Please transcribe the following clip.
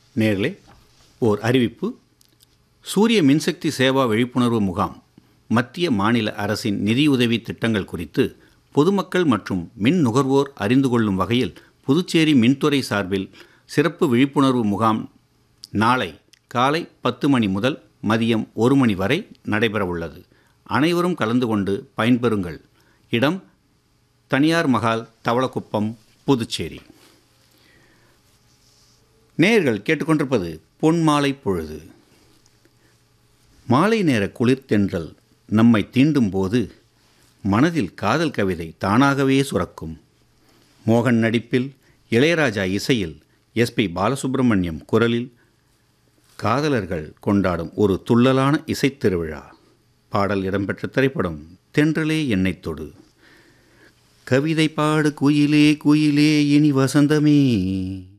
நேர்களே ஓர் அறிவிப்பு சூரிய மின்சக்தி சேவா விழிப்புணர்வு முகாம் மத்திய மாநில அரசின் நிதியுதவி திட்டங்கள் குறித்து பொதுமக்கள் மற்றும் மின் நுகர்வோர் அறிந்து கொள்ளும் வகையில் புதுச்சேரி மின்துறை சார்பில் சிறப்பு விழிப்புணர்வு முகாம் நாளை காலை பத்து மணி முதல் மதியம் ஒரு மணி வரை நடைபெறவுள்ளது அனைவரும் கலந்து கொண்டு பயன்பெறுங்கள் இடம் தனியார் மகால் தவளக்குப்பம் புதுச்சேரி நேயர்கள் கேட்டுக்கொண்டிருப்பது பொன்மாலை பொழுது மாலை நேர குளிர்தென்றல் நம்மை தீண்டும் போது மனதில் காதல் கவிதை தானாகவே சுரக்கும் மோகன் நடிப்பில் இளையராஜா இசையில் எஸ்பி பாலசுப்ரமணியம் குரலில் காதலர்கள் கொண்டாடும் ஒரு துள்ளலான இசைத் திருவிழா பாடல் இடம்பெற்ற திரைப்படம் தென்றலே என்னைத் தொடு கவிதை பாடு குயிலே குயிலே இனி வசந்தமே